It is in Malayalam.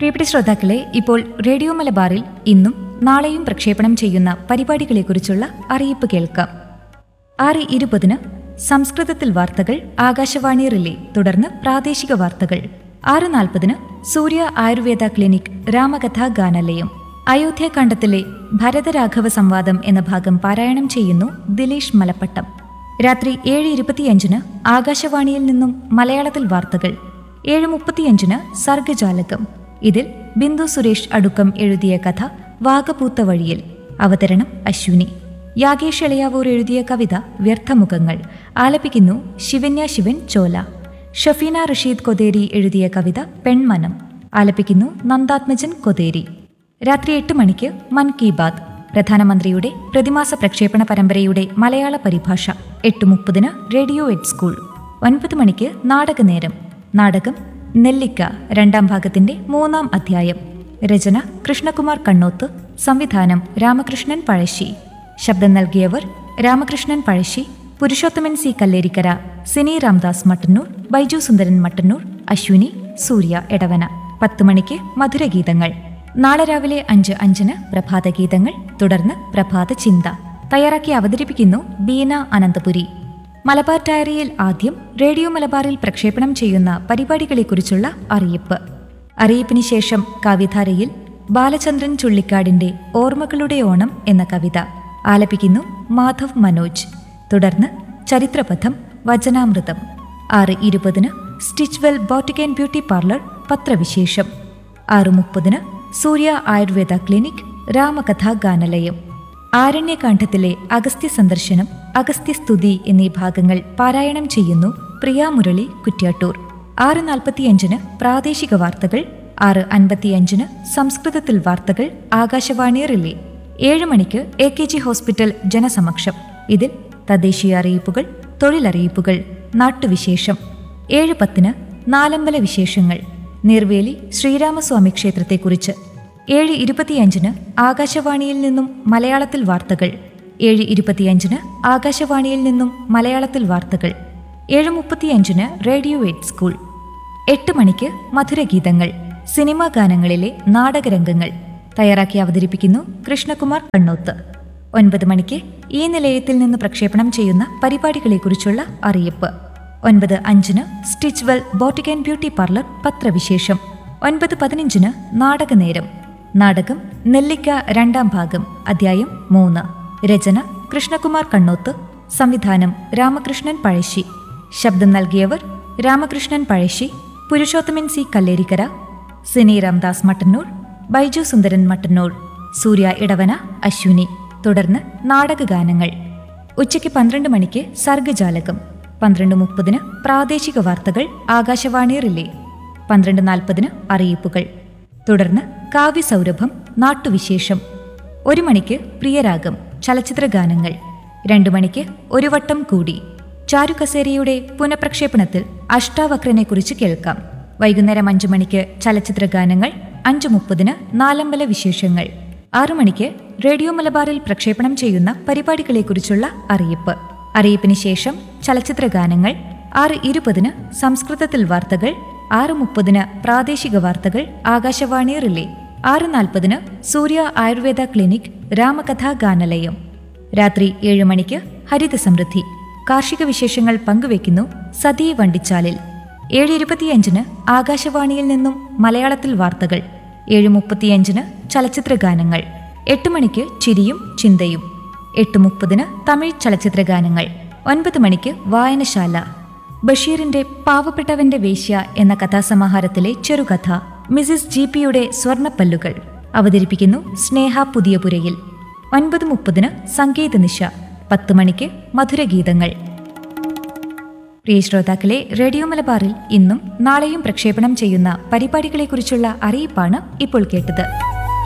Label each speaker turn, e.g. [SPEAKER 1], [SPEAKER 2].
[SPEAKER 1] പ്രിയപ്പെട്ട ശ്രോതാക്കളെ ഇപ്പോൾ റേഡിയോ മലബാറിൽ ഇന്നും നാളെയും പ്രക്ഷേപണം ചെയ്യുന്ന പരിപാടികളെക്കുറിച്ചുള്ള അറിയിപ്പ് കേൾക്കാം ആറ് ഇരുപതിന് സംസ്കൃതത്തിൽ വാർത്തകൾ ആകാശവാണി റിലേ തുടർന്ന് പ്രാദേശിക വാർത്തകൾ ആറ് നാൽപ്പതിന് സൂര്യ ആയുർവേദ ക്ലിനിക് രാമകഥാ ഗാനാലയം അയോധ്യാകാന്ഡത്തിലെ ഭരതരാഘവ സംവാദം എന്ന ഭാഗം പാരായണം ചെയ്യുന്നു ദിലീഷ് മലപ്പട്ടം രാത്രി ഏഴ് ഇരുപത്തിയഞ്ചിന് ആകാശവാണിയിൽ നിന്നും മലയാളത്തിൽ വാർത്തകൾ ഏഴ് മുപ്പത്തിയഞ്ചിന് സർഗജാലകം ഇതിൽ ബിന്ദു സുരേഷ് അടുക്കം എഴുതിയ കഥ വാഗപൂത്ത വഴിയിൽ അവതരണം അശ്വിനി യാഗേഷ് എളയാവൂർ എഴുതിയ കവിത വ്യർത്ഥമുഖങ്ങൾ ആലപിക്കുന്നു ശിവന്യ ശിവൻ ചോല ഷഫീന റഷീദ് കൊതേരി എഴുതിയ കവിത പെൺമനം ആലപിക്കുന്നു നന്ദാത്മജൻ കൊതേരി രാത്രി എട്ട് മണിക്ക് മൻ കി ബാത് പ്രധാനമന്ത്രിയുടെ പ്രതിമാസ പ്രക്ഷേപണ പരമ്പരയുടെ മലയാള പരിഭാഷ എട്ട് മുപ്പതിന് റേഡിയോ എഡ് സ്കൂൾ ഒൻപത് മണിക്ക് നാടകനേരം നാടകം നെല്ലിക്ക രണ്ടാം ഭാഗത്തിന്റെ മൂന്നാം അധ്യായം രചന കൃഷ്ണകുമാർ കണ്ണോത്ത് സംവിധാനം രാമകൃഷ്ണൻ പഴശ്ശി ശബ്ദം നൽകിയവർ രാമകൃഷ്ണൻ പഴശ്ശി പുരുഷോത്തമൻ സി കല്ലേരിക്കര സിനി രാംദാസ് മട്ടന്നൂർ ബൈജു സുന്ദരൻ മട്ടന്നൂർ അശ്വിനി സൂര്യ എടവന പത്ത് മണിക്ക് മധുരഗീതങ്ങൾ നാളെ രാവിലെ അഞ്ച് അഞ്ചിന് പ്രഭാതഗീതങ്ങൾ തുടർന്ന് പ്രഭാത ചിന്ത തയ്യാറാക്കി അവതരിപ്പിക്കുന്നു ബീന അനന്തപുരി മലബാർ ഡയറിയിൽ ആദ്യം റേഡിയോ മലബാറിൽ പ്രക്ഷേപണം ചെയ്യുന്ന പരിപാടികളെക്കുറിച്ചുള്ള അറിയിപ്പ് അറിയിപ്പിന് ശേഷം കവിധാരയിൽ ബാലചന്ദ്രൻ ചുള്ളിക്കാടിന്റെ ഓർമ്മകളുടെ ഓണം എന്ന കവിത ആലപിക്കുന്നു മാധവ് മനോജ് തുടർന്ന് ചരിത്രപഥം വചനാമൃതം ആറ് ഇരുപതിന് Stitchwell boutique and beauty parlour പത്രവിശേഷം ആറ് മുപ്പതിന് സൂര്യ ആയുർവേദ ക്ലിനിക് രാമകഥാ ഗാനലയം ആരണ്യകാന്ഡത്തിലെ അഗസ്ത്യ സന്ദർശനം അഗസ്ത്യസ്തുതി എന്നീ ഭാഗങ്ങൾ പാരായണം ചെയ്യുന്നു പ്രിയ മുരളി കുറ്റ്യാട്ടൂർ ആറ് നാൽപ്പത്തിയഞ്ചിന് പ്രാദേശിക വാർത്തകൾ ആറ് അൻപത്തിയഞ്ചിന് സംസ്കൃതത്തിൽ വാർത്തകൾ ആകാശവാണി റിലേ ഏഴ് മണിക്ക് എ കെ ജി ഹോസ്പിറ്റൽ ജനസമക്ഷം ഇതിൽ തദ്ദേശീയ അറിയിപ്പുകൾ തൊഴിലറിയിപ്പുകൾ നാട്ടുവിശേഷം ഏഴ് പത്തിന് നാലമ്പല വിശേഷങ്ങൾ നിർവേലി ശ്രീരാമസ്വാമി ക്ഷേത്രത്തെക്കുറിച്ച് ഏഴ് ഇരുപത്തിയഞ്ചിന് ആകാശവാണിയിൽ നിന്നും മലയാളത്തിൽ വാർത്തകൾ ഏഴ് ഇരുപത്തിയഞ്ചിന് ആകാശവാണിയിൽ നിന്നും മലയാളത്തിൽ വാർത്തകൾ ഏഴ് മുപ്പത്തിയഞ്ചിന് റേഡിയോ എയ്റ്റ് സ്കൂൾ എട്ട് മണിക്ക് മധുരഗീതങ്ങൾ സിനിമാ ഗാനങ്ങളിലെ നാടകരംഗങ്ങൾ തയ്യാറാക്കി അവതരിപ്പിക്കുന്നു കൃഷ്ണകുമാർ കണ്ണോത്ത് ഒൻപത് മണിക്ക് ഈ നിലയത്തിൽ നിന്ന് പ്രക്ഷേപണം ചെയ്യുന്ന പരിപാടികളെക്കുറിച്ചുള്ള അറിയിപ്പ് ഒൻപത് അഞ്ചിന് Stitchwell boutique and beauty parlour പത്രവിശേഷം ഒൻപത് പതിനഞ്ചിന് നാടകനേരം നാടകം നെല്ലിക്ക രണ്ടാം ഭാഗം അധ്യായം മൂന്ന് രചന കൃഷ്ണകുമാർ കണ്ണോത്ത് സംവിധാനം രാമകൃഷ്ണൻ പഴശ്ശി ശബ്ദം നൽകിയവർ രാമകൃഷ്ണൻ പഴശ്ശി പുരുഷോത്തമൻ സി കല്ലേരിക്കര സിനി രാംദാസ് മട്ടന്നൂർ ബൈജു സുന്ദരൻ മട്ടന്നൂർ സൂര്യ ഇടവന അശ്വിനി തുടർന്ന് നാടകഗാനങ്ങൾ ഉച്ചയ്ക്ക് പന്ത്രണ്ട് മണിക്ക് സർഗജാലകം പന്ത്രണ്ട് മുപ്പതിന് പ്രാദേശിക വാർത്തകൾ ആകാശവാണി റിലേ പന്ത്രണ്ട് നാൽപ്പതിന് അറിയിപ്പുകൾ തുടർന്ന് കാവ്യസൗരഭം നാട്ടുവിശേഷം ഒരു മണിക്ക് പ്രിയരാഗം ചലച്ചിത്ര ഗാനങ്ങൾ രണ്ടു മണിക്ക് ഒരു വട്ടം കൂടി ചാരുകസേരയുടെ പുനഃപ്രക്ഷേപണത്തിൽ അഷ്ടാവക്രനെക്കുറിച്ച് കേൾക്കാം വൈകുന്നേരം അഞ്ചു മണിക്ക് ചലച്ചിത്ര ഗാനങ്ങൾ അഞ്ചു മുപ്പതിന് നാലമ്പല വിശേഷങ്ങൾ ആറു മണിക്ക് റേഡിയോ മലബാറിൽ പ്രക്ഷേപണം ചെയ്യുന്ന പരിപാടികളെക്കുറിച്ചുള്ള അറിയിപ്പ് അറിയിപ്പിന് ശേഷം ചലച്ചിത്ര ഗാനങ്ങൾ ആറ് ഇരുപതിന് സംസ്കൃതത്തിൽ വാർത്തകൾ ആറ് മുപ്പതിന് പ്രാദേശിക വാർത്തകൾ ആകാശവാണി റിലേ ആറ് നാൽപ്പതിന് സൂര്യ ആയുർവേദ ക്ലിനിക് രാമകഥാ ഗാനലയം രാത്രി ഏഴ് മണിക്ക് ഹരിത സമൃദ്ധി കാർഷിക വിശേഷങ്ങൾ പങ്കുവെക്കുന്നു സതീ വണ്ടിച്ചാലിൽ ഏഴ് ഇരുപത്തിയഞ്ചിന് ആകാശവാണിയിൽ നിന്നും മലയാളത്തിൽ വാർത്തകൾ ഏഴ് മുപ്പത്തിയഞ്ചിന് ചലച്ചിത്ര ഗാനങ്ങൾ എട്ട് മണിക്ക് ചിരിയും ചിന്തയും എട്ട് മുപ്പതിന് തമിഴ് ചലച്ചിത്ര ഗാനങ്ങൾ ഒൻപത് മണിക്ക് വായനശാല ബഷീറിന്റെ പാവപ്പെട്ടവന്റെ വേശ്യ എന്ന കഥാസമാഹാരത്തിലെ ചെറുകഥ മിസിസ് ജി പിയുടെ സ്വർണപ്പല്ലുകൾ അവതരിപ്പിക്കുന്നു സ്നേഹ പുതിയപുരയിൽ ഒൻപത് മുപ്പതിന് സംഗീത നിശ പത്ത് മണിക്ക് മധുരഗീതങ്ങൾ പ്രിയ ശ്രോതാക്കളെ റേഡിയോ മലബാറിൽ ഇന്നും നാളെയും പ്രക്ഷേപണം ചെയ്യുന്ന പരിപാടികളെക്കുറിച്ചുള്ള അറിയിപ്പാണ് ഇപ്പോൾ കേട്ടത്